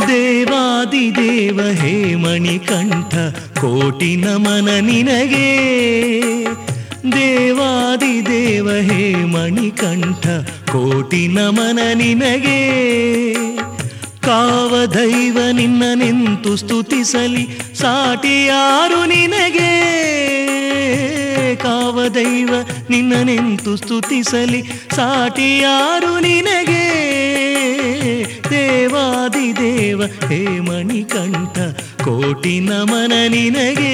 ದೇವಾದಿದೇವ ಹೇ ಮಣಿಕಂಠ ಕೋಟಿ ನಮನ ನಿನಗೆ ದೇವಾದಿದೇವ ಹೇ ಮಣಿಕಂಠ ಕೋಟಿ ನಮನ ನಿನಗೆ ಕಾವದೈವ ನಿನ್ನ ನಿಂತು ಸ್ತುತಿಸಲಿ ಸಾಟಿ ಯಾರು ನಿನಗೆ ಕಾವದೈವ ನಿನ್ನ ನಿಂತು ಸ್ತುತಿಸಲಿ ಸಾಟಿ ಯಾರು ನಿನಗೆ ದೇವಾದಿದೇವ ಹೇ ಮಣಿಕಂಠ ಕೋಟಿ ನಮನ ನಿನಗೆ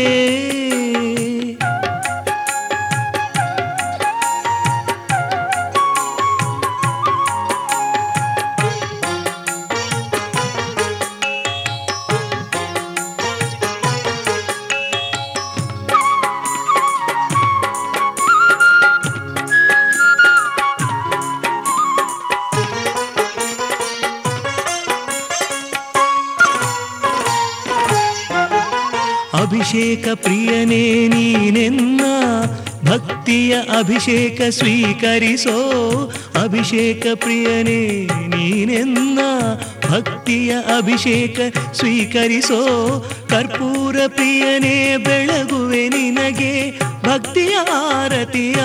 ಅಭಿಷೇಕ ಪ್ರಿಯನೇ ನೀನೆನ್ನ ಭಕ್ತಿಯ ಅಭಿಷೇಕ ಸ್ವೀಕರಿಸೋ ಅಭಿಷೇಕ ಪ್ರಿಯನೇ ನೀನೆನ್ನ ಭಕ್ತಿಯ ಅಭಿಷೇಕ ಸ್ವೀಕರಿಸೋ ಕರ್ಪೂರ ಪ್ರಿಯನೇ ಬೆಳಗುವೆ ನಿನಗೆ ಭಕ್ತಿಯ ಆರತಿಯ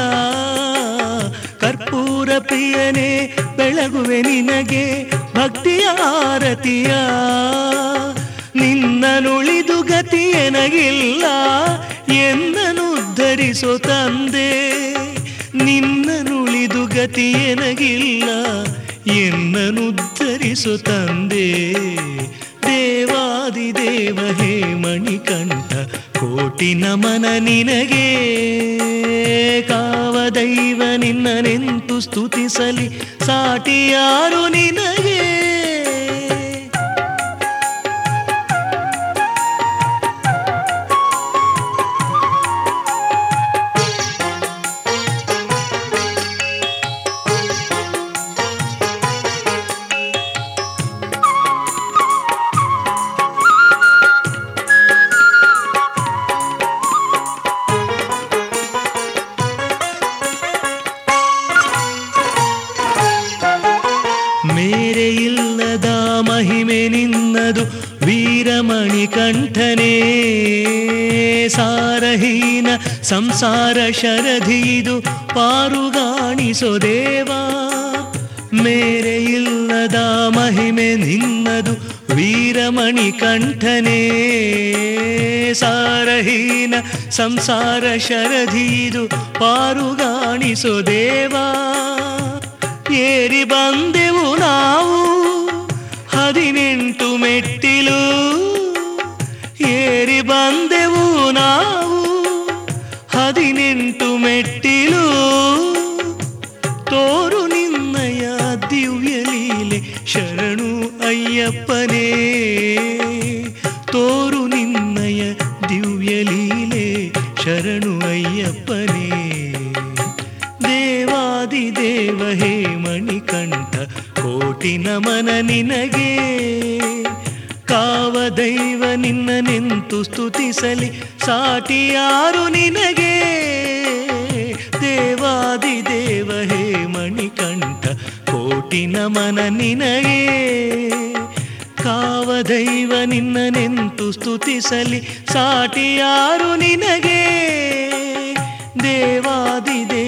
ಕರ್ಪೂರ ಪ್ರಿಯನೇ ಬೆಳಗುವೆ ನಿನಗೆ ಭಕ್ತಿಯ ಆರತಿಯ ನಿನ್ನನುಳಿದು ಗತಿ ಎನಗಿಲ್ಲ ಎನ್ನನು ಉದ್ಧರಿಸೋ ತಂದೆ ನಿನ್ನನುಳಿದು ಗತಿ ಎನಗಿಲ್ಲ ಎನ್ನನು ಉದ್ಧರಿಸೋ ತಂದೆ ದೇವಾದಿದೇವ ಹೇ ಮಣಿಕಂಠ ಕೋಟಿ ನಮನ ನಿನಗೆ ಕಾವದೈವ ನಿನ್ನ ನಿಂತು ಸ್ತುತಿಸಲಿ ಸಾಟಿ ಯಾರು ನಿನಗೆ ಮೇರೆ ಇಲ್ಲದ ಮಹಿಮೆ ನಿನ್ನದು ವೀರಮಣಿ ಕಂಠನೇ ಸಾರಹೀನ ಸಂಸಾರ ಶರಧಿದು ಪಾರುಗಾಣಿಸೋ ದೇವಾ ಮೇರೆ ಇಲ್ಲದ ಮಹಿಮೆ ನಿನ್ನದು ವೀರಮಣಿ ಕಂಠನೇ ಸಾರಹೀನ ಸಂಸಾರ ಶರಧಿದು ಪಾರುಗಾಣಿಸೋ ದೇವಾ ಏರಿ ಬಂದೆವು ನಾವು ಹದಿನೆಂಟು ಮೆಟ್ಟಿಲು ಏರಿ ಬಂದೆವು ನಾವು ಹದಿನೆಂಟು ಮೆಟ್ಟಿಲು ತೋರು ನಿನ್ನಯ ದಿವ್ಯ ಲೀಲೆ ಶರಣು ಅಯ್ಯಪ್ಪನೇ ತೋರು ನಿನ್ನಯ ದಿವ್ಯ ಲೀಲೆ ಶರಣು ಅಯ್ಯಪ್ಪನೇ ದೇವಾದಿದೇವ ಹೇ ಮಣಿಕಂಠ ಕೋಟಿ ನಮನ ನಿನಗೆ ಕಾವದೈವ ನಿನ್ನ ನಿಂತು ಸ್ತುತಿಸಲಿ ಸಾಟಿ ಯಾರು ನಿನಗೆ ದೇವಾದಿದೇವ ಹೇ ಮಣಿಕಂಠ ಕೋಟಿ ನಮನ ನಿನಗೆ ಕಾವದೈವ ನಿನ್ನ ನಿಂತು ಸ್ತುತಿಸಲಿ ಸಾಟಿ ಯಾರು ನಿನಗೆ ದೇವಾದಿದೇವ